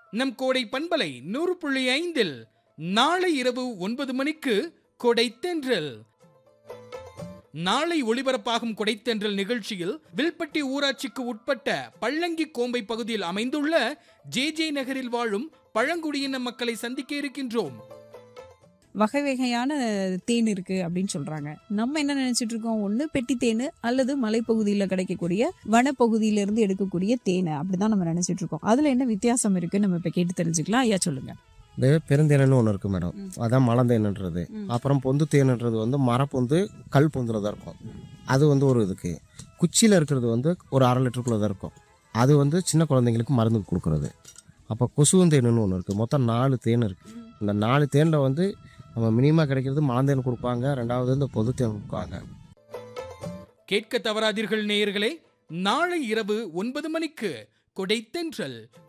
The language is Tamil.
நம் கோடை பண்பலை நூறு புள்ளி ஐந்தில் நாளை இரவு ஒன்பது மணிக்கு கொடைத்தென்றல் நாளை ஒளிபரப்பாகும் கொடைத்தென்றல் நிகழ்ச்சியில் வில்பட்டி ஊராட்சிக்கு உட்பட்ட பள்ளங்கி கோம்பை பகுதியில் அமைந்துள்ள ஜே ஜே நகரில் வாழும் பழங்குடியின மக்களை சந்திக்க இருக்கின்றோம் வகை வகையான தேன் இருக்கு அப்படின்னு சொல்றாங்க நம்ம என்ன நினைச்சிட்டு இருக்கோம் ஒண்ணு பெட்டி தேன் அல்லது மலைப்பகுதியில் கிடைக்கக்கூடிய வனப்பகுதியில இருந்து எடுக்கக்கூடிய தேனை அப்படிதான் நம்ம நினைச்சிட்டு இருக்கோம் அதுல என்ன வித்தியாசம் இருக்கு நம்ம இப்ப கேட்டு தெரிஞ்சுக்கலாம் ஐயா சொல்லுங்க இந்த பெருந்தேனன்னு ஒன்று இருக்குது மேடம் அதான் மலந்தேனுன்றது அப்புறம் பொந்து தேனுன்றது வந்து மரப்பொந்து கல் பொந்தில் தான் இருக்கும் அது வந்து ஒரு இதுக்கு குச்சியில் இருக்கிறது வந்து ஒரு அரை லிட்டருக்குள்ளே தான் இருக்கும் அது வந்து சின்ன குழந்தைங்களுக்கு மருந்து கொடுக்குறது அப்போ கொசுவந்தேனுன்னு ஒன்று இருக்குது மொத்தம் நாலு தேன் இருக்குது இந்த நாலு தேனில் வந்து நம்ம மினிமம் கிடைக்கிறது மலந்தேன் கொடுப்பாங்க ரெண்டாவது இந்த பொது தேன் கொடுப்பாங்க கேட்க தவறாதீர்கள் நேயர்களே நாளை இரவு ஒன்பது மணிக்கு கொடைத்தென்றல்